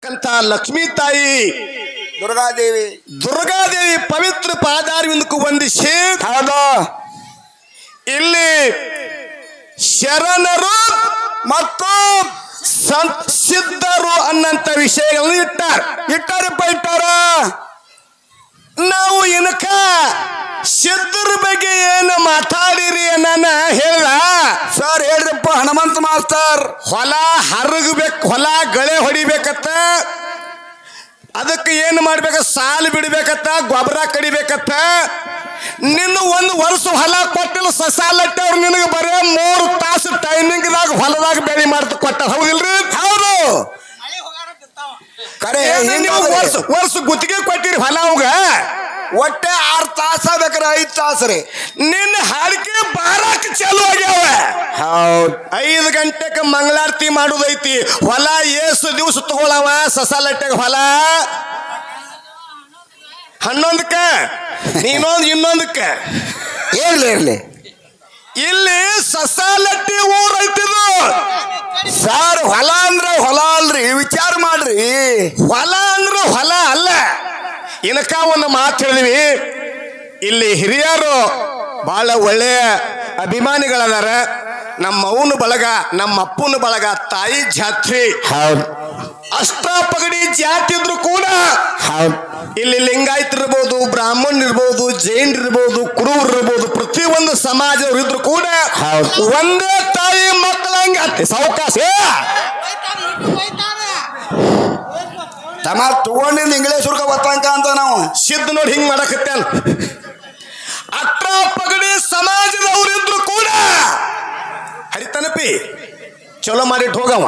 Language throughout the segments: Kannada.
ಕಂತ ಲಕ್ಷ್ಮೀ ತಾಯಿ ದುರ್ಗಾದೇವಿ ದುರ್ಗಾದೇವಿ ಪವಿತ್ರ ಪಾದಾರವಿಂದಕ್ಕೂ ವಂದಿಸಿ ಹೌದು ಇಲ್ಲಿ ಶರಣರು ಮತ್ತು ಸಂತ್ ಸಿದ್ಧರು ಅನ್ನಂತ ವಿಷಯಗಳನ್ನು ಇಟ್ಟಾರ ಇಟ್ಟಾರಪ್ಪ ಇಟ್ಟಾರ ನಾವು ಇನಕ ಸಿದ್ಧರ ಬಗ್ಗೆ ಏನು ಮಾತಾಡಿರಿ ನನ್ನ ಹೇಳ ಸರ್ ಹೇಳ್ರಪ್ಪ ಹನುಮಂತ ಮಾಸ್ತರ್ ಹೊಲ ಹರಗಬೇಕು ಹೊಲ ಗಳೆ ಹೊಡಿಬೇಕತ್ತ ಅದಕ್ಕೆ ಏನು ಮಾಡ್ಬೇಕ ಸಾಲು ಬಿಡ್ಬೇಕತ್ತ ಗೊಬ್ಬರ ಕಡಿಬೇಕತ್ತ ನಿನ್ನ ಒಂದು ವರ್ಷ ಹೊಲ ಕೊಟ್ಟಿಲ್ಲ ಸಸಾಲಟ್ಟಿ ಅವ್ರು ನಿನಗೆ ಬರೇ ಮೂರು ತಾಸು ಟೈಮಿಂಗ್ದಾಗ ಹೊಲದಾಗ ಬೆಳೆ ಮಾಡ್ತಾ ಕೊಟ್ಟ ಹೌದಿಲ್ರಿ ಹೌದು ಕರೆ ಏನು ನೀವು ವರ್ಷ ವರ್ಷ ಗುತ್ತಿಗೆ ಕೊಟ್ಟಿರಿ ಹೊಲ ಅವಾಗ ಒಟ್ಟೆ ಆರ್ ತಾಸ ಬೇಕ್ರೆ ಐದ್ ತಾಸ ರೀ ನಿನ್ನ ಹಾಡಿಕೆ ಬಾರಾಕ್ ಚಾಲು ಆಗ್ಯಾವ ಹೌದ್ ಐದು ಗಂಟೆಗೆ ಮಂಗಳಾರತಿ ಮಾಡುದೈತಿ ಹೊಲ ಏಸು ದಿವಸ ತಗೊಳವ ಸಸಾಲಟ್ಟೆಗೆ ಹೊಲ ಹನ್ನೊಂದಕ್ಕ ನೀನೊಂದು ಇನ್ನೊಂದಕ್ಕ ಇರ್ಲಿ ಇರ್ಲಿ ಇಲ್ಲಿ ಸಸಾಲಟ್ಟಿ ಊರ್ ಐತಿದು ಸರ್ ಹೊಲ ಅಂದ್ರೆ ಹೊಲ ಅಲ್ರಿ ವಿಚಾರ ಮಾಡ್ರಿ ಹೊಲ ಅಂದ್ರ ಹೊಲ ಅಲ್ಲ ಇನಕ ಒಂದು ಮಾತು ಹೇಳಿದ್ವಿ ಇಲ್ಲಿ ಹಿರಿಯರು ಬಹಳ ಒಳ್ಳೆಯ ಅಭಿಮಾನಿಗಳದಾರ ನಮ್ಮ ಅವನ ಬಳಗ ನಮ್ಮ ಅಪ್ಪನ ಬಳಗ ತಾಯಿ ಜಾತ್ರಿ ಹೌದ್ ಅಷ್ಟ ಪಗಡಿ ಜಾತಿ ಇದ್ರು ಕೂಡ ಹೌದ್ ಇಲ್ಲಿ ಲಿಂಗಾಯತ್ ಇರ್ಬೋದು ಬ್ರಾಹ್ಮಣ್ ಇರ್ಬೋದು ಜೈನ್ ಇರ್ಬೋದು ಕುರುಬರ್ ಇರ್ಬೋದು ಪ್ರತಿಯೊಂದು ಸಮಾಜದವ್ರು ಇದ್ರು ಕೂಡ ಹೌದು. ಒಂದೇ ತಾಯಿ ಮಕ್ಕಳಂಗ ಸಾವಕಾಶ ತಮ್ಮ ತಗೊಂಡಿಂದ ಇಂಗ್ಲೇಷ್ ಹುಡ್ಕ ಬತ್ತಂಕ ಅಂತ ನಾವು ಸಿದ್ಧ ನೋಡಿ ಹಿಂಗ್ ಮಾಡಕತ್ತಾನ ಅಟ್ಟ ಪಗಡಿ ಸಮಾಜದವ್ರು ಇದ್ರು ಕೂಡ ಹರಿತನಪಿ ಚಲೋ ಮಾಡಿಟ್ಟು ಹೋಗವ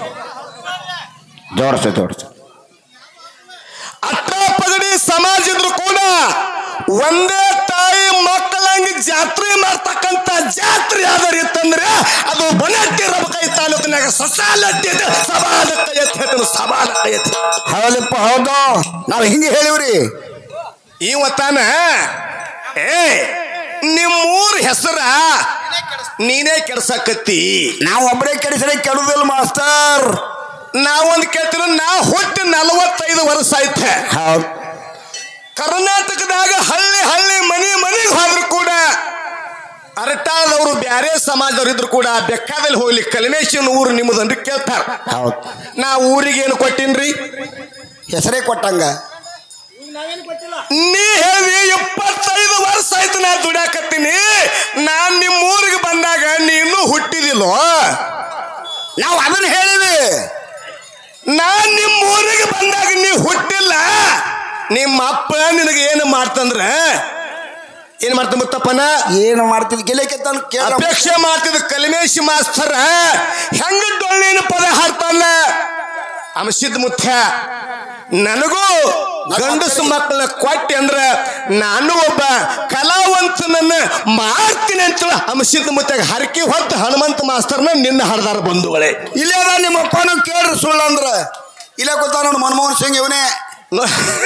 ಜೋಡ್ಸ ಜೋಡ್ಸ ಅಟ್ಟ ಪಗಡಿ ಸಮಾಜ ಇದ್ರು ಕೂಡ ಒಂದೇ ತಾಯಿ ಮಕ್ಕಳಂಗ ಜಾತ್ರೆ ಮಾಡ್ತಕ್ಕಂತ ಜಾತ್ರೆ ಯಾವ್ದಾರು ಇತ್ತಂದ್ರೆ ಅದು ಬನಟ್ಟಿ ರಬಕೈ ತಾಲೂಕಿನಾಗ ಸಸಾಲಟ್ಟಿ ಐತೆ, ಸಭಾಲಕ್ಕ ಎತ್ತಿ ಹೇಳ್ತಾನೆ, ಸಭಾಲಕ್ಕ ಎತ್ತಿ. ಹೌದಪ್ಪ ಹೌದು ನಾವು ಹಿಂಗೆ ಹೇಳಿವ್ರಿ ಇವತ್ತಾನ ಏ ನಿಮ್ಮೂರ್ ಹೆಸರ ನೀನೇ ಕೆಡ್ಸಕತ್ತಿ ನಾವು ಒಬ್ಬರೇ ಕೆಡಿಸಲೇ ಕೆಡುದಿಲ್ಲ ಮಾಸ್ತರ್ ನಾವೊಂದು ಕೇಳ್ತೀವಿ ನಾ ಹುಟ್ಟಿ ನಲವತ್ತೈದು ವರ್ಷ ಐತೆ ಹೌದ್ ಕರ್ನಾಟಕದಾಗ ಹಳ್ಳಿ ಹಳ್ಳಿ ಮನಿ ಮನಿಗೆ ಹೋದ್ರು ಕೂಡ ಅರಟಾಳದವರು ಬ್ಯಾರೆ ಸಮಾಜದವ್ರು ಇದ್ರು ಕೂಡ ಬೆಕ್ಕಾದಲ್ಲಿ ಹೋಗ್ಲಿ ಕಲ್ಮೇಶನ್ ಊರು ನಿಮ್ಮದಂದ್ರೆ ಕೇಳ್ತಾರ ಹೌದ್ ನಾ ಊರಿಗೆ ಏನು ಕೊಟ್ಟಿನ್ರಿ ಹೆಸರೇ ಕೊಟ್ಟಂಗ ನೀ ಹೇಳಿ ಇಪ್ಪತ್ತೈದು ವರ್ಷ ಆಯ್ತು ನಾ ದುಡ್ಯಾಕತ್ತೀನಿ ನಾನ್ ನಿಮ್ಮ ಊರಿಗೆ ಬಂದಾಗ ನೀನು ಹುಟ್ಟಿದಿಲ್ಲೋ ನಾವು ಅದನ್ನ ಹೇಳಿವಿ ನಾನ್ ನಿಮ್ಮ ಊರಿಗೆ ಬಂದಾಗ ನೀ ಹುಟ್ಟಿಲ್ಲ ನಿಮ್ಮ ಅಪ್ಪ ನಿನಗೆ ಏನು ಮಾಡ್ತಂದ್ರ ಏನ್ ಮಾಡ್ತ ಮುತ್ತಪ್ಪನ ಏನು ಮಾಡ್ತಿದ್ ಗೆಲಕ್ಕೆ ತಾನು ಕೇಳ ಅಪೇಕ್ಷೆ ಮಾಡ್ತಿದ್ದ ಕಲಿಮೇಶಿ ಮಾಸ್ತರ ಹೆಂಗ ಡೊಳ್ಳಿನ ಪದ ಹಾಡ್ತಾನ ಅಂಶಿದ್ ಮುತ್ಯ ನನಗೂ ಗಂಡಸು ಮಕ್ಕಳ ಕೊಟ್ಟಿ ಅಂದ್ರ ನಾನು ಒಬ್ಬ ಕಲಾವಂತನನ್ನ ಮಾಡ್ತೀನಿ ಅಂತ ಅಂಶಿದ್ ಮುತ್ಯಾಗ ಹರಕೆ ಹೊತ್ತು ಹನುಮಂತ ಮಾಸ್ತರ್ನ ನಿನ್ನ ಹಡ್ದಾರ ಬಂಧುಗಳೇ ಇಲ್ಲೇ ಅದ ನಿಮ್ಮ ಅಪ್ಪನೂ ಕೇಳ್ರಿ ಸುಳ್ಳು ಅಂದ್ರ ಇಲ್ಲೇ ಕೂತ ನೋಡು ಮನಮೋಹನ್ ಸಿಂಗ್ ಇವನೇ ನೋ-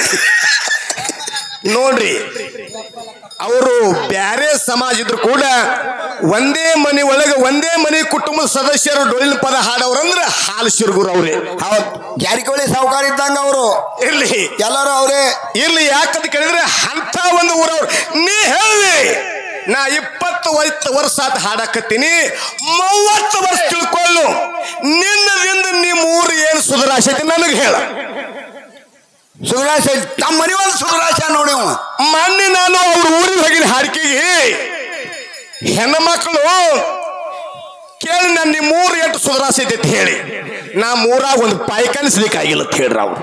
ನೋಡ್ರಿ ಅವರು ಬ್ಯಾರೆ ಸಮಾಜ ಇದ್ರು ಕೂಡ ಒಂದೇ ಮನೆ ಒಳಗೆ ಒಂದೇ ಮನೆ ಕುಟುಂಬದ ಸದಸ್ಯರು ಡೊಳ್ಳಿನ ಪದ ಹಾಡವ್ರಂದ್ರ ಹಾಲು ಶಿರ್ಗುರು ಅವ್ರೆ ಹೌದ್ ಜಾರಕಿಹೊಳಿ ಸಾವುಕಾರ ಇದ್ದಂಗ ಅವರು ಇರ್ಲಿ ಎಲ್ಲರೂ ಅವರೇ ಇರ್ಲಿ ಯಾಕಂತ ಕೇಳಿದ್ರೆ ಅಂತ ಒಂದು ಊರವ್ರು ನೀ ಹೇಳಿ ನಾ ಇಪ್ಪತ್ತು ವಯಸ್ಸು ವರ್ಷ ಆತ ಹಾಡಕತ್ತೀನಿ ಮೂವತ್ತು ವರ್ಷ ತಿಳ್ಕೊಳ್ಳು ನಿನ್ನದಿಂದ ನಿಮ್ಮ ಊರು ಏನು ಸುಧಾರಾಸೈತಿ ನನಗೆ ಹೇಳ ಸುಧರಾಶ ನಮ್ಮ ಮನೆ ಒಂದು ಸುಧರಾಶ ನೋಡಿ ಅವ ಮೊನ್ನೆ ನಾನು ಅವ್ರ ಊರಿಗೆ ಹೋಗಿನ ಹಾಡಿಕೆಗೆ ಹೆಣ್ಮಕ್ಳು ಕೇಳಿ ನಾನು ನಿಮ್ಮ ಊರು ಎಷ್ಟು ಸುಧಾರಿಸೈತೆ ಅಂತ ಹೇಳಿ ನಾ ಮೂರಾಗ ಒಂದು ಪಾಯ್ಕಾನಿಸ್ಲಿಕ್ಕಾಗಿಲ್ಲ ಅಂತ ಹೇಳ್ರಿ ಅವ್ರು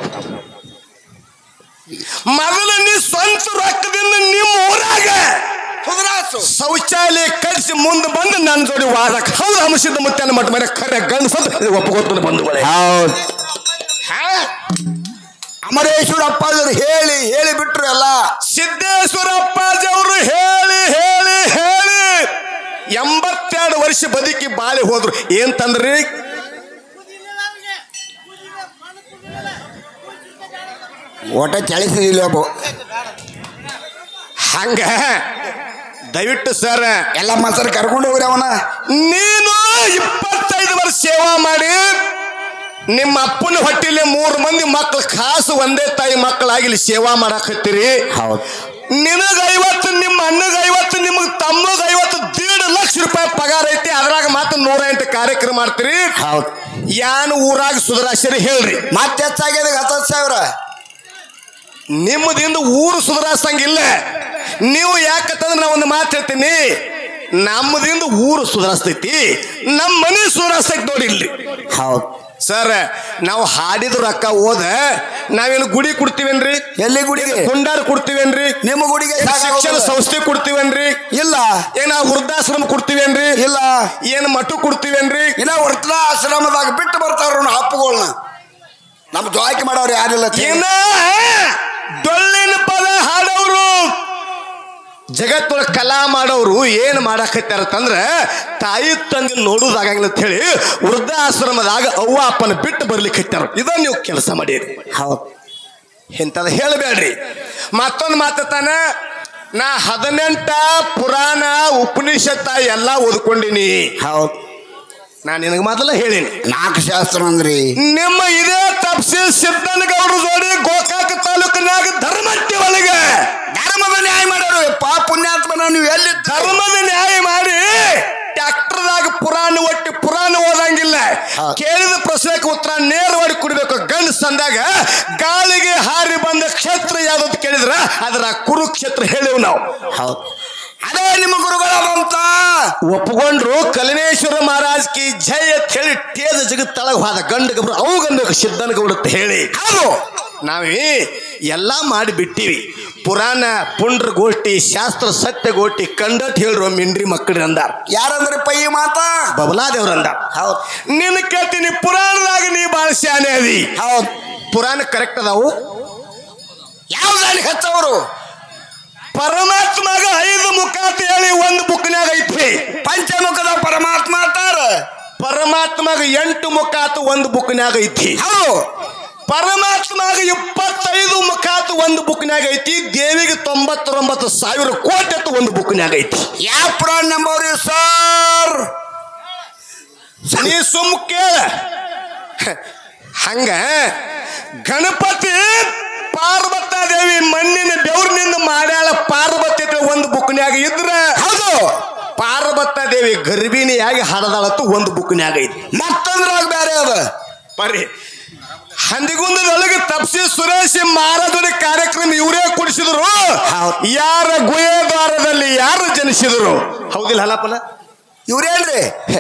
ಮೊದಲ ನೀ ಸ್ವಂತ ರೊಕ್ಕದಿಂದ ನಿಮ್ಮ ಊರಾಗ ಸುಧರಾಸು ಶೌಚಾಲಯ ಕಳಿಸಿ ಮುಂದೆ ಬಂದು ನನ್ನ ಜೋಡಿ ವಾದಕ್ಕೆ ಹೌದು ಹಮಸಿದ್ದ ಮುತ್ತನ ಮಟ್ಟ ಮೇಲೆ ಖರೆ ಗಂಡಸದ ಒಪ್ಪಗೊತ್ತು ಬಂಧುಗಳೇ ಹೌದ್ ಅಮರೇಶ್ವರಪ್ಪ ಅವ್ರು ಹೇಳಿ ಹೇಳಿ ಬಿಟ್ರು ಎಲ್ಲ ಸಿದ್ದೇಶ್ವರ ಅಪ್ಪಾಜಿ ಅವರು ಹೇಳಿ ಹೇಳಿ ಹೇಳಿ ಎಂಬತ್ತೆರಡು ವರ್ಷ ಬದುಕಿ ಬಾಳಿ ಹೋದ್ರು ಏನ್ ತಂದ್ರಿ ಓಟ ಚಳಿಸಿದಿಲ್ಲ ಒಬ್ಬ ಹಂಗ ದಯವಿಟ್ಟು ಸರ್ ಎಲ್ಲ ಮಸರು ಕರ್ಕೊಂಡು ಹೋಗ್ರಿ ಅವನ ನೀನು ಇಪ್ಪತ್ತೈದು ವರ್ಷ ಸೇವಾ ಮಾಡಿ ನಿಮ್ಮ ಅಪ್ಪನ ಹೊಟ್ಟಿಲೆ ಮೂರು ಮಂದಿ ಮಕ್ಕಳು ಖಾಸ್ ಒಂದೇ ತಾಯಿ ಮಕ್ಕಳಾಗಿ ಇಲ್ಲಿ ಸೇವಾ ಮಾಡಾಕತ್ತೀರಿ ಹೌದು ನಿನಗ ಐವತ್ತು ನಿಮ್ಮ ಅಣ್ಣಗ ಐವತ್ತು ನಿಮಗ್ ತಮ್ಮಗ ಐವತ್ತು ದೇಡ್ ಲಕ್ಷ ರೂಪಾಯಿ ಪಗಾರ ಐತಿ ಅದ್ರಾಗ ಮಾತ್ರ ನೂರ ಎಂಟು ಕಾರ್ಯಕ್ರಮ ಮಾಡ್ತೀರಿ ಹೌದು ಯಾನ್ ಊರಾಗ ಸುಧಾರಿಸ್ರಿ ಹೇಳ್ರಿ ಮತ್ತೆ ಹೆಚ್ಚಾಗ್ಯದ ಹತ್ತತ್ತು ಸಾವಿರ ನಿಮ್ಮದಿಂದ ಊರು ಸುಧಾರಿಸಂಗಿಲ್ಲ ನೀವು ಯಾಕಂತಂದ್ರೆ ನಾ ಒಂದು ಮಾತು ಹೇಳ್ತೀನಿ ನಮ್ಮದಿಂದ ಊರು ಸುಧಾರಿಸ್ತೈತಿ ನಮ್ಮ ಮನೆ ಸುಧಾರಿಸ್ತೈತಿ ನೋಡಿ ಇಲ್ಲಿ ಹೌದು ಸರ್ ನಾವು ಹಾಡಿದ ರೊಕ್ಕ ಹೋದ ನಾವೇನು ಗುಡಿ ಕೊಡ್ತೀವೇನ್ರಿ ಎಲ್ಲಿ ಗುಡಿಗೆ ಕುಂಡಾರ ಕೊಡ್ತೀವೇನ್ರಿ ನಿಮ್ಮ ಗುಡಿಗೆ ಶಿಕ್ಷಣ ಸಂಸ್ಥೆ ಕೊಡ್ತೀವೇನ್ರಿ ಇಲ್ಲ ಏನ ವೃದ್ಧಾಶ್ರಮ ಕೊಡ್ತೀವೇನ್ರಿ ಇಲ್ಲ ಏನ್ ಮಠ ಕೊಡ್ತೀವೇನ್ರಿ ಇನ್ನ ವರ್ತನ ಆಶ್ರಮದಾಗ ಬಿಟ್ಟು ಬರ್ತಾರ ಹಪ್ಪುಗಳನ್ನ ನಮ್ಮ ದ್ವಾಯ್ಕೆ ಮಾಡೋರು ಯಾರಿಲ್ಲ ಏನ ಡೊಳ್ಳಿನ ಪದ ಹಾಡೋರು ಜಗತ್ತೊಳಗ ಕಲಾ ಮಾಡೋರು ಏನ್ ಮಾಡಾಕತ್ತಾರಂದ್ರ ತಾಯಿ ತಂದೆ ನೋಡುದಾಗಂಗಿಲ್ಲ ಅಂತ ಹೇಳಿ ವೃದ್ಧಾಶ್ರಮದಾಗ ಅವ್ವ ಅಪ್ಪನ ಬಿಟ್ಟು ಬರ್ಲಿಕ್ಕೆ ಇದನ್ನ ನೀವು ಕೆಲಸ ಮಾಡಿರಿ ಹೌದು ಇಂಥದ್ದು ಹೇಳಬೇಡ್ರಿ ಮತ್ತೊಂದು ಮಾತಾನ ನಾ ಹದಿನೆಂಟ ಪುರಾಣ ಉಪನಿಷತ್ತ ಎಲ್ಲ ಓದ್ಕೊಂಡಿನಿ ಹೌದು ನಾ ನಿನಗೆ ಮೊದಲ ಹೇಳೀನಿ ನಾಲ್ಕು ಶಾಸ್ತ್ರ ಅಂದ್ರಿ ನಿಮ್ಮ ಇದೇ ತಪ್ಸಿ ಸಿದ್ದನಗೌಡ್ರ ಜೋಡಿ ಗೋಕಾಕ ತಾಲೂಕಿನಾಗ ಧರ್ಮಟ್ಟಿ ಒಳಗೆ ಧರ್ಮದ ನ್ಯಾಯ ಮಾಡೋರು ಪಾ ಪುಣ್ಯಾತ್ಮನ ನೀವು ಎಲ್ಲಿ ಧರ್ಮದ ನ್ಯಾಯ ಮಾಡಿ ಟ್ಯಾಕ್ಟರ್ದಾಗ ಪುರಾಣ ಒಟ್ಟಿ ಪುರಾಣ ಓದಂಗಿಲ್ಲ ಹಾ. ಕೇಳಿದ ಪ್ರಶ್ನೆಗೆ ಉತ್ತರ ನೇರವಾಗಿ ಕುಡಿಬೇಕು ಗಂಡಸ್ ಅಂದಾಗ ಗಾಳಿಗೆ ಹಾರಿ ಬಂದ ಕ್ಷೇತ್ರ ಯಾವ್ದು ಅಂತ ಕೇಳಿದ್ರ ಅದರ ಕುರುಕ್ಷೇತ್ರ ಹೇಳಿವ್ ನಾವು ಹೌದು ಅದೇ ನಿಮ್ಮ ಗುರುಗಳಾದಂತ ಒಪ್ಕೊಂಡ್ರು ಕಲಿನೇಶ್ವರ ಮಹಾರಾಜ್ ಕಿ ಜೈ ಅಂತ ಹೇಳಿ ಟೇಜ ಜಗತ್ತಳಗ ಹೋದ ಗಂಡ ಗಬ್ರು ಅವು ಗಂಡ ಸಿದ್ದನಗೌಡ ಅಂತ ಹೇಳಿ ಹೌದು ನಾವೇ ಎಲ್ಲ ಮಾಡಿ ಬಿಟ್ಟಿವಿ ಪುರಾಣ ಪುಂಡ್ರ ಗೋಷ್ಠಿ ಶಾಸ್ತ್ರ ಸತ್ಯ ಗೋಷ್ಠಿ ಕಂಡಟ್ ಹೇಳ್ರು ಮಿಂಡ್ರಿ ಮಕ್ಕಳು ಅಂದಾರ ಯಾರಂದ್ರೆ ಪೈ ಮಾತ ಬಬಲಾದೇವ್ರ ಅಂದಾರ ಹೌದು ನಿನ್ನ ಕೇಳ್ತೀನಿ ಪುರಾಣದಾಗ ನೀ ಬಾಳ ಶಾನೆ ಅದಿ ಹೌದು ಪುರಾಣ ಕರೆಕ್ಟ್ ಅದಾವು ಯಾವ್ದಾನಿ ಹೆಚ್ಚವರು ಪರಮಾತ್ಮಗ ಐದು ಮುಖ ಅಂತ ಹೇಳಿ ಒಂದು ಬುಕ್ನ್ಯಾಗ ಐತಿ ಪಂಚಮುಖದ ಪರಮಾತ್ಮ ಅಂತಾರ ಪರಮಾತ್ಮಗ ಎಂಟು ಮುಖ ಅಂತ ಒಂದು ಬುಕ್ನ್ಯಾಗ ಐತಿ ಹೌದು ಪರಮಾತ್ಮಗ ಇಪ್ಪತ್ತೈದು ಮುಖ ಅಂತ ಒಂದು ಬುಕ್ನ್ಯಾಗ ಐತಿ ದೇವಿಗೆ ತೊಂಬತ್ತೊಂಬತ್ತು ಸಾವಿರ ಕೋಟಿ ಅಂತ ಒಂದು ಬುಕ್ನ್ಯಾಗ ಐತಿ ಯಾವ ಪುರಾಣ ನಂಬವ್ರಿ ಸರ್ ನೀ ಸುಮ್ ಕೇಳ ಹಂಗ ಗಣಪತಿ ಪಾರ್ವತ ದೇವಿ ಮಣ್ಣಿನ ಬೆವ್ರಿನಿಂದ ಮಾಡ್ಯಾಳ ಪಾರ್ವತಿ ಅಂತ ಒಂದು ಬುಕ್ನ್ಯಾಗ ಇದ್ರ ಹೌದು ಪಾರ್ವತ ದೇವಿ ಗರ್ಭಿಣಿಯಾಗಿ ಹಡದಾಳತ್ತು ಒಂದು ಬುಕ್ನ್ಯಾಗ ಐತಿ ಮತ್ತೊಂದ್ರಾಗ ಬೇರೆ ಅದ ಬರ್ರಿ ಹಂದಿಗುಂದದೊಳಗೆ ತಪ್ಸಿ ಸುರೇಶ್ ಮಾರದೊಡೆ ಕಾರ್ಯಕ್ರಮ ಇವರೇ ಕುಡಿಸಿದ್ರು ಹೌದ್. ಯಾರ ಗುಹೇದ್ವಾರದಲ್ಲಿ ಯಾರು ಜನಿಸಿದ್ರು ಹೌದಿಲ್ಲ ಹಲಪಲ ಇವ್ರೇನ್ರಿ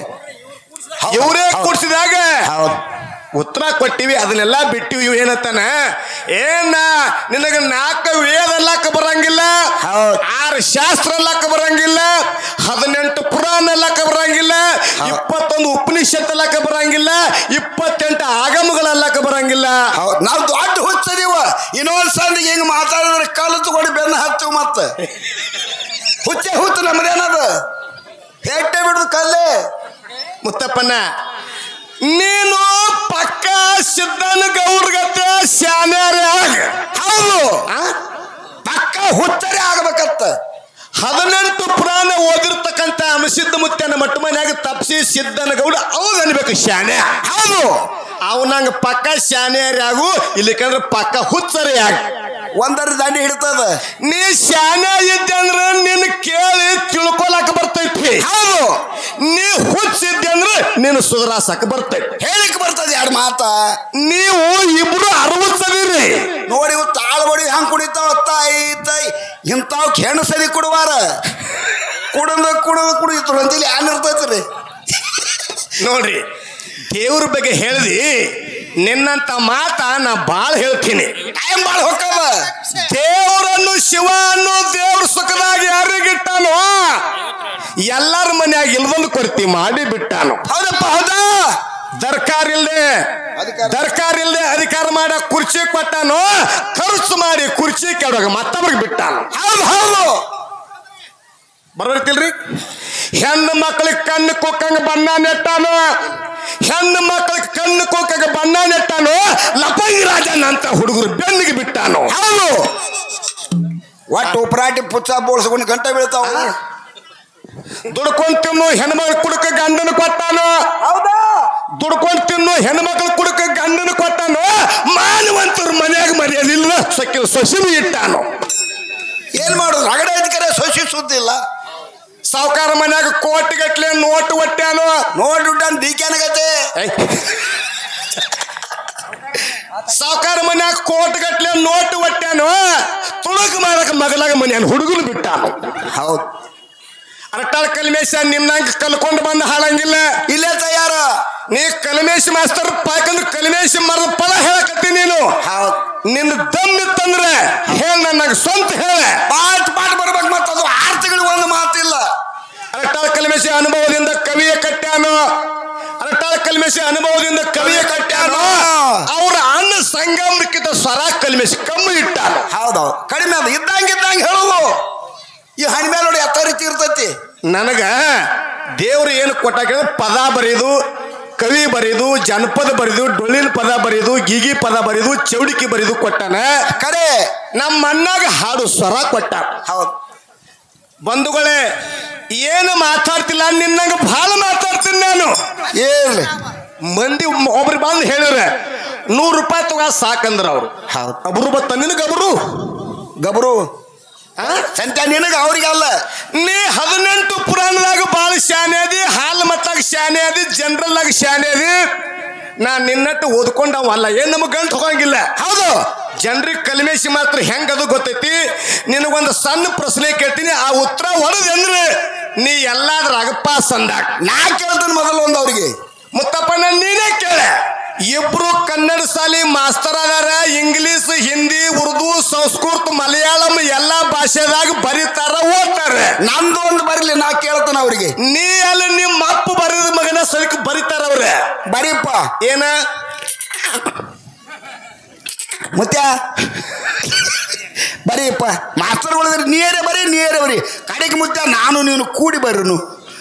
ಇವರೇ ಕುಡಿಸಿದಾಗ ಹೌದು ಉತ್ತರ ಕೊಟ್ಟಿವಿ ಅದನ್ನೆಲ್ಲ ಬಿಟ್ಟಿವಿ ಇವ್ ಏನತ್ತಾನ ಏನ ನಿನಗ ನಾಲ್ಕು ವೇದ ಅಲ್ಲಕ್ಕ ಬರಂಗಿಲ್ಲ ಹೌದ್. ಆರು ಶಾಸ್ತ್ರ ಅಲ್ಲಕ್ಕ ಬರಂಗಿಲ್ಲ ಹದಿನೆಂಟು ಪುರಾಣ ಅಲ್ಲಕ್ಕ ಬರಂಗಿಲ್ಲ ಇಪ್ಪತ್ತೊಂದು ಉಪನಿಷತ್ ಅಲ್ಲಕ್ಕ ಬರಂಗಿಲ್ಲ ಇಪ್ಪತ್ತೆಂಟು ಆಗಮಗಳಲ್ಲಕ್ಕ ಬರಂಗಿಲ್ಲ ಹೌದು ನಾವು ದೊಡ್ಡ ಹುಚ್ಚದೀವ ಇನ್ನೊಂದ್ ಸಂದಿಗೆ ಹಿಂಗ್ ಮಾತಾಡಿದ್ರೆ ಕಲ್ಲು ತಗೊಂಡು ಬೆನ್ನ ಹತ್ತಿವ್ ಮತ್ತ ಹುಚ್ಚೆ ಹುಚ್ಚ ನಮ್ದೇನದ ಹೆಟ್ಟೆ ಬಿಡುದು ಕಲ್ಲೇ ಮುತ್ತಪ್ಪನ ನೀನು ಪಕ್ಕ ಸಿದ್ದನ ಗೌಡ್ಗತ್ತೆ ಶಾನ್ಯಾರ ಹೌದು ಆ? ಪಕ್ಕ ಹುಚ್ಚರೇ ಆಗ್ಬೇಕತ್ತ ಹದಿನೆಂಟು ಪುರಾಣ ಓದಿರ್ತಕ್ಕಂಥ ಅಮಸಿದ್ದ ಮುತ್ತನ ಮಟ್ಟ ಮನ್ಯಾಗ ತಪ್ಸಿ ಸಿದ್ದನ ಗೌಡ ಅವಾಗ ಅನ್ಬೇಕು ಶಾನೆ ಹೌದು ಅವನಂಗ ಪಕ್ಕ ಶಾನ್ಯಾರ್ಯಾಗು ಇಲ್ಲಿಕಂದ್ರೆ ಪಕ್ಕ ಹುಚ್ಚರಿ ಆಗ ಒಂದರ ದಂಡಿ ಹಿಡ್ತದ ನೀ ಶಾನೆ ಇದ್ದೆ ಅಂದ್ರೆ ನಿನ್ನ ಕೇಳಿ ತಿಳ್ಕೊಳಕ್ ಬರ್ತೈತಿ ಹೌದು ನೀ ಹುಚ್ಚಿದ್ದೆ ಅಂದ್ರೆ ನೀನು ಸುಧಾರಸಕ್ ಬರ್ತೈತಿ ಹೇಳಿಕ್ ಬರ್ತದ ಎರಡು ಮಾತ ನೀವು ಇಬ್ರು ಅರವತ್ತದಿರಿ ನೋಡಿ ಇವು ತಾಳ್ಬಡಿ ಹಂಗ್ ಕುಡಿತಾವ ತಾಯಿ ತಾಯಿ ಇಂಥವ್ ಕೆಣ ಸರಿ ಕುಡುವಾರ ಕುಡದ ಕುಡದ ಕುಡಿತು ಅಂತೇಳಿ ಏನ್ ಇರ್ತೈತ್ರಿ ನೋಡ್ರಿ ದೇವ್ರ ಬಗ್ಗೆ ಹೇಳ್ದಿ ನಿನ್ನಂತ ಮಾತ ನಾ ಬಾಳ ಹೇಳ್ತೀನಿ ಟೈಮ್ ಭಾಳ ಹೊಕ್ಕದ ದೇವರನ್ನು ಶಿವ ಅನ್ನೋ ದೇವ್ರ ಸುಖದಾಗ ಯಾರಿಗಿಟ್ಟಾನೋ ಎಲ್ಲಾರ ಮನ್ಯಾಗ ಇಲ್ದಂದು ಕೊಡ್ತಿ ಮಾಡಿ ಬಿಟ್ಟಾನು ಹೌದಪ್ಪ ಹೌದಾ ದರ್ಕಾರ ಇಲ್ದೆ ಅಧಿಕಾರ. ದರ್ಕಾರ ಇಲ್ದೆ ಅಧಿಕಾರ ಮಾಡ ಕುರ್ಚಿ ಕೊಟ್ಟಾನು ಖರ್ಚು ಮಾಡಿ ಕುರ್ಚಿ ಕೆಡೋಗ ಮತ್ತೊಬ್ರಿಗೆ ಬಿಟ್ಟಾನು ಹೌದು ಹೌದು ಬರೋತಿಲ್ರಿ ಹೆಣ್ಣು ಮಕ್ಕಳಿಗೆ ಕಣ್ಣು ಕುಕ್ಕಂಗ ಬಣ್ಣ ನೆಟ್ಟಾನು ಹೆಣ್ಣು ಮಕ್ಕಳಿಗೆ ಕಣ್ಣು ಕುಕ್ಕಂಗ ಬಣ್ಣ ನೆಟ್ಟಾನು ಲಪಂಗಿ ರಾಜನ್ ಅಂತ ಹುಡುಗರು ಬೆನ್ನಿಗೆ ಬಿಟ್ಟಾನು ಹೌದು ಒಟ್ಟು ಉಪರಾಟಿ ಪುಚ್ಚ ಬೋಳ್ಸ್ಕೊಂಡು ಗಂಟೆ ಬೀಳ್ತಾವ ದುಡ್ಕೊಂಡ್ ತಿನ್ನು ಹೆಣ್ಮಗಳು ಕುಡುಕ ಗಂಡನ ಕೊಟ್ಟಾನು ಹೌದಾ ದುಡ್ಕೊಂಡು ತಿನ್ನು ಹೆಣ್ಮಕ್ಳು ಕುಡುಕ ಗಂಡನ ಕೊಟ್ಟಾನು ಮಾನವಂತರ ಮನ್ಯಾಗ ಮರ್ಯಾದಿಲ್ಲ ಸೊಕ್ಕಿ ಸೊಸಿಮಿ ಇಟ್ಟಾನು ಏನ್ ಮಾಡುದು ರಗಡ ಕರೆ ಸೊಸಿ ಸುದ್ದಿಲ್ಲ ಸಾವುಕಾರ ಮನ್ಯಾಗ ಕೋಟಿಗಟ್ಲೆ ನೋಟ್ ಒಟ್ಟ್ಯಾನು ನೋಡಿ ದುಡ್ಡನ್ ಡಿಕೆನಗತ್ತೆ ಸಾವುಕಾರ ಮನ್ಯಾಗ ಕೋಟಿಗಟ್ಲೆ ನೋಟ್ ಒಟ್ಟ್ಯಾನು ತುಳುಕ್ ಮಾಡಕ್ ಮಗಲಾಗ ಮನ್ಯಾನ ಹುಡುಗರು ಬಿಟ್ಟಾನು ಹೌದು ಅರಟಾಳ ಕಲ್ಮೇಶ ನಿನ್ನಂಗ ಕಲ್ಕೊಂಡು ಬಂದ ಹಾಳಂಗಿಲ್ಲ ಇಲ್ಲೇ ತಯಾರ ನೀ ಕಲ್ಮೇಶ್ ಮಾಸ್ತರ್ ಪಾಕಂದ್ರ ಕಲ್ಮೇಶ್ ಮರದ ಫಲ ಹೇಳಕತ್ತಿ ನೀನು ಹೌದು ನಿನ್ನ ದಮ್ ಇತ್ತಂದ್ರೆ ಹೇಳ ನನಗೆ ಸ್ವಂತ ಹೇಳ ಪಾಟ್ ಪಾಟ್ ಬರ್ಬೇಕು ಮತ್ತ ಅದು ಆರು ತಿಂಗಳು ಒಂದು ಮಾತಿಲ್ಲ ಅರಟಾಳ ಕಲ್ಮೇಶ ಅನುಭವದಿಂದ ಕವಿಯ ಕಟ್ಟ್ಯಾನು ಅರಟಾಳ ಕಲ್ಮೇಶ ಅನುಭವದಿಂದ ಕವಿಯ ಕಟ್ಟ್ಯಾನು ಅವರ ಅಣ್ಣ ಸಂಗಮಕ್ಕಿಂತ ಸ್ವರ ಕಲ್ಮೇಶ ಕಮ್ಮಿ ಇಟ್ಟಾನು ಹೌದೌದು ಕಡಿಮೆ ಅದ ಇದ್ದಂಗೆ ಇದ್ದಂಗೆ ಹೇಳುವು ಈ ಹಣಿ ಮೇಲೆ ನೋಡಿ ಎತ್ತ ರೀತಿ ಇರ್ತೈತಿ ನನಗ ದೇವ್ರು ಏನು ಕೊಟ್ಟಾಕ ಪದ ಬರೆದು ಕವಿ ಬರೆದು ಜನಪದ ಬರೆದು ಡೊಳ್ಳಿನ ಪದ ಬರೆದು ಗೀಗಿ ಪದ ಬರೆದು ಚೌಡಿಕಿ ಬರೆದು ಕೊಟ್ಟಾನ ಕರೆ ನಮ್ಮ ಅಣ್ಣಾಗ ಹಾಡು ಸ್ವರ ಕೊಟ್ಟ ಹೌದು ಬಂಧುಗಳೇ ಏನು ಮಾತಾಡ್ತಿಲ್ಲ ನಿನ್ನಂಗ ಬಹಳ ಮಾತಾಡ್ತೀನಿ ನಾನು ಏನ್ಲಿ ಮಂದಿ ಒಬ್ರು ಬಂದು ಹೇಳಿದ್ರೆ ನೂರು ರೂಪಾಯಿ ತಗೋ ಸಾಕಂದ್ರ ಅವ್ರು ಹೌದು ಅಬ್ರು ಬತ್ತ ನಿನಗ ಅಬ್ರು ಗಬ್ರು ಆ? ಸಂತೆ ನಿನಗ ಅವ್ರಿಗಲ್ಲ ನೀ ಹದಿನೆಂಟು ಪುರಾಣದಾಗ ಭಾಳ ಶಾನೆ ಅದಿ ಹಾಲು ಮತ್ತಾಗ ಶಾನೆ ಅದಿ ಜನರಲ್ನಾಗ ಶಾನೆ ಅದಿ ನಾ ನಿನ್ನಟ್ಟು ಓದ್ಕೊಂಡವಲ್ಲ ಏನ್ ನಮಗ್ ಗಂಟು ಹೋಗಂಗಿಲ್ಲ ಹೌದು ಜನರಿಗೆ ಕಲ್ಮೇಶಿ ಮಾತ್ರ ಹೆಂಗದು ಗೊತ್ತೈತಿ ನಿನಗೊಂದು ಸಣ್ಣ ಪ್ರಶ್ನೆ ಕೇಳ್ತೀನಿ ಆ ಉತ್ತರ ಹೊಡೆದು ಅಂದ್ರೆ ನೀ ಎಲ್ಲಾದ್ರಾಗ ಪಾಸ್ ಅಂದಾಗ ನಾ ಕೇಳ್ತೇನೆ ಮೊದಲು ಒಂದು ಅವ್ರಿಗೆ ಮುತ್ತಪ್ಪನ ನೀನೇ ಕೇಳ ಇಬ್ರು ಕನ್ನಡ ಶಾಲಿ ಮಾಸ್ತರ್ ಅದಾರ ಇಂಗ್ಲಿಷ್ ಹಿಂದಿ ಉರ್ದು ಸಂಸ್ಕೃತ ಮಲಯಾಳಂ ಎಲ್ಲಾ ಭಾಷೆದಾಗ ಬರೀತಾರ ಓದ್ತಾರ ನಂದು ಒಂದು ಬರಲಿ ನಾ ಕೇಳ್ತೇನೆ ಅವ್ರಿಗೆ ನೀ ಅಲ್ಲಿ ನಿಮ್ಮ ಅಪ್ಪ ಬರೆದ ಮಗನ ಸರಿಕ ಬರೀತಾರ ಅವ್ರ ಬರೀಪ್ಪ ಏನ ಮುತ್ಯ ಬರೀಪ್ಪ ಮಾಸ್ತರ್ಗಳಿದ್ರೆ ನೀರೇ ಬರೀ ನೀರೇ ಬರೀ ಕಡೆಗೆ ಮುತ್ಯ ನಾನು ನೀನು ಕೂಡಿ ಬರ್ರು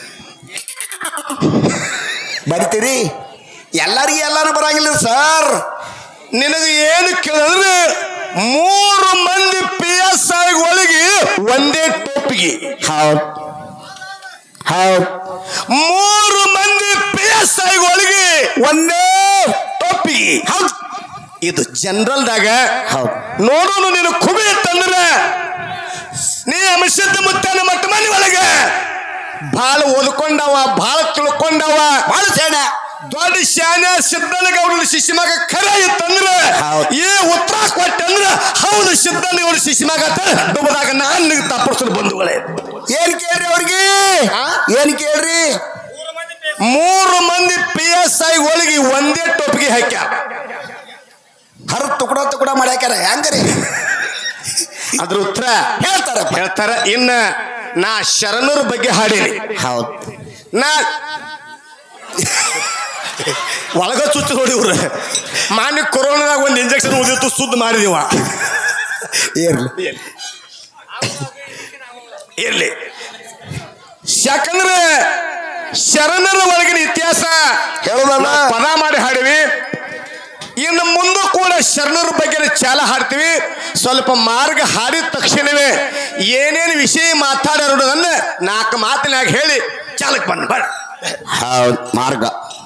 ಬರಿತೀರಿ ಎಲ್ಲರಿಗೂ ಎಲ್ಲಾನು ಬರಂಗಿಲ್ಲ ಸರ್ ನಿನಗೆ ಏನು ಕೇಳಿದ್ರೆ ಮೂರು ಮಂದಿ ಪಿ ಎಸ್ ಐ ಒಳಗೆ ಒಂದೇ ಟೋಪಿಗೆ ಹೌದು ಹೌದು ಮೂರು ಮಂದಿ ಪಿ ಎಸ್ ಐ ಒಳಗೆ ಒಂದೇ ಟೋಪಿಗೆ ಹೌದು ಇದು ಜನರಲ್ದಾಗ ಹೌದು ನೋಡೋನು ನೀನು ಕುಬಿ ಅಂತಂದ್ರೆ ನೀ ಅಮಶಿದ್ದ ಮುತ್ತನ ಮಟ್ಟ ಮನೆ ಒಳಗೆ ಭಾಳ ಓದ್ಕೊಂಡವ ಭಾಳ ತಿಳ್ಕೊಂಡವ ಭಾಳ ಸೇಣ ದೊಡ್ಡ ಶಾನೆ ಸಿದ್ದನಗೌಡನ ಶಿಶಿ ಮಗ ಖರೆ ಇತ್ತಂದ್ರೆ ಹೌದು. ಈ ಉತ್ತರ ಕೊಟ್ಟಂದ್ರೆ ಹೌದು ಸಿದ್ದನಗೌಡ ಶಿಶಿ ಮಗ ಅಂತ ಡುಬದಾಗ ನಾನು ನಿನಗೆ ತಪ್ಪಿಸ್ಕೊಂಡು ಬಂಧುಗಳೇ ಏನ್ ಕೇಳ್ರಿ ಅವ್ರಿಗೆ ಆ? ಏನ್ ಕೇಳ್ರಿ ಮೂರು ಮಂದಿ ಪಿ ಎಸ್ ಐ ಒಳಗೆ ಒಂದೇ ಟೋಪಿಗೆ ಹಾಕ್ಯಾರ ಹರ ತುಕಡ ತುಕಡ ಮಾಡ್ಯಾಕ್ಯಾರ ಹೆಂಗ್ರಿ ಅದ್ರ ಉತ್ತರ ಹೇಳ್ತಾರಪ್ಪ ಹೇಳ್ತಾರ ಇನ್ನ ನಾ ಶರಣರ ಬಗ್ಗೆ ಹಾಡೀನಿ ಹೌದು ನಾ ಒಳಗ ಚುಚ್ಚು ನೋಡಿ ಇವ್ರು ಮಾನ್ಯ ಕೊರೋನಾದಾಗ ಒಂದು ಇಂಜೆಕ್ಷನ್ ಉದಿತ್ತು ಸುದ್ದಿ ಮಾಡಿದೀವ ಇರ್ಲಿ ಇರ್ಲಿ ಯಾಕಂದ್ರೆ ಶರಣರ ಒಳಗಿನ ಇತಿಹಾಸ ಹೇಳೋದಲ್ಲ ನಾವು ಪದ ಮಾಡಿ ಹಾಡಿವಿ ಇನ್ನು ಮುಂದೆ ಕೂಡ ಶರಣರ ಬಗ್ಗೆ ಚಾಲ ಹಾಡ್ತೀವಿ ಸ್ವಲ್ಪ ಮಾರ್ಗ ಹಾಡಿದ ತಕ್ಷಣವೇ ಏನೇನು ವಿಷಯ ಮಾತಾಡೋದನ್ನ ನಾಲ್ಕು ಮಾತಿನಾಗ ಹೇಳಿ ಚಾಲಕ್ ಬಂದ್ ಬರ ಹೌದು ಮಾರ್ಗ